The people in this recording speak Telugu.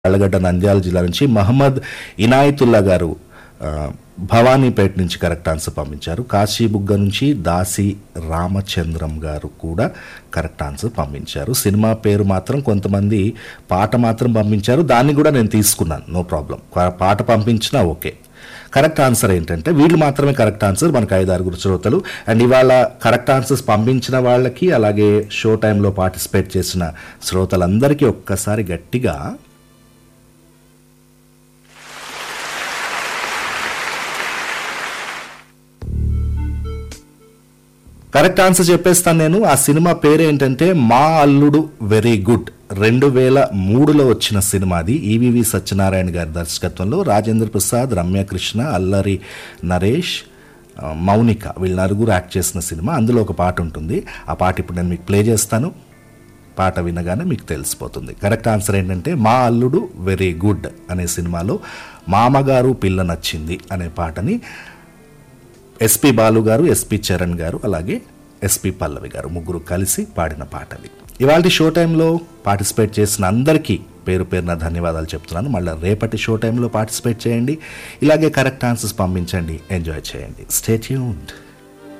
అల్లగడ్డ నంద్యాల జిల్లా నుంచి మహమ్మద్ ఇనాయతుల్లా గారు ఆ, భవానీపేట నుంచి కరెక్ట్ ఆన్సర్ పంపించారు కాశీబుగ్గ నుంచి దాసి రామచంద్రం గారు కూడా కరెక్ట్ ఆన్సర్ పంపించారు సినిమా పేరు మాత్రం కొంతమంది పాట మాత్రం పంపించారు దాన్ని కూడా నేను తీసుకున్నాను నో ప్రాబ్లం పాట పంపించినా ఓకే కరెక్ట్ ఆన్సర్ ఏంటంటే వీళ్ళు మాత్రమే కరెక్ట్ ఆన్సర్ మనకు ఐదు ఆరుగురు శ్రోతలు అండ్ ఇవాళ కరెక్ట్ ఆన్సర్స్ పంపించిన వాళ్ళకి అలాగే షో టైంలో పార్టిసిపేట్ చేసిన శ్రోతలందరికీ ఒక్కసారి గట్టిగా కరెక్ట్ ఆన్సర్ చెప్పేస్తాను నేను ఆ సినిమా పేరు ఏంటంటే మా అల్లుడు వెరీ గుడ్ రెండు వేల మూడులో వచ్చిన సినిమా అది ఈవివి సత్యనారాయణ గారి దర్శకత్వంలో రాజేంద్ర ప్రసాద్ రమ్యకృష్ణ అల్లరి నరేష్ ఆ, మౌనిక వీళ్ళ నలుగురు యాక్ట్ చేసిన సినిమా అందులో ఒక పాట ఉంటుంది ఆ పాట ఇప్పుడు నేను మీకు ప్లే చేస్తాను పాట వినగానే మీకు తెలిసిపోతుంది కరెక్ట్ ఆన్సర్ ఏంటంటే మా అల్లుడు వెరీ గుడ్ అనే సినిమాలో మామగారు పిల్ల నచ్చింది అనే పాటని ఎస్పి బాలు గారు ఎస్పి చరణ్ గారు అలాగే ఎస్పి పల్లవి గారు ముగ్గురు కలిసి పాడిన పాట అది ఇవాళ షో టైంలో పార్టిసిపేట్ చేసిన అందరికీ పేరు పేరున ధన్యవాదాలు చెప్తున్నాను మళ్ళీ రేపటి షో టైంలో పార్టిసిపేట్ చేయండి ఇలాగే కరెక్ట్ ఆన్సర్స్ పంపించండి ఎంజాయ్ చేయండి స్టే ట్యూన్డ్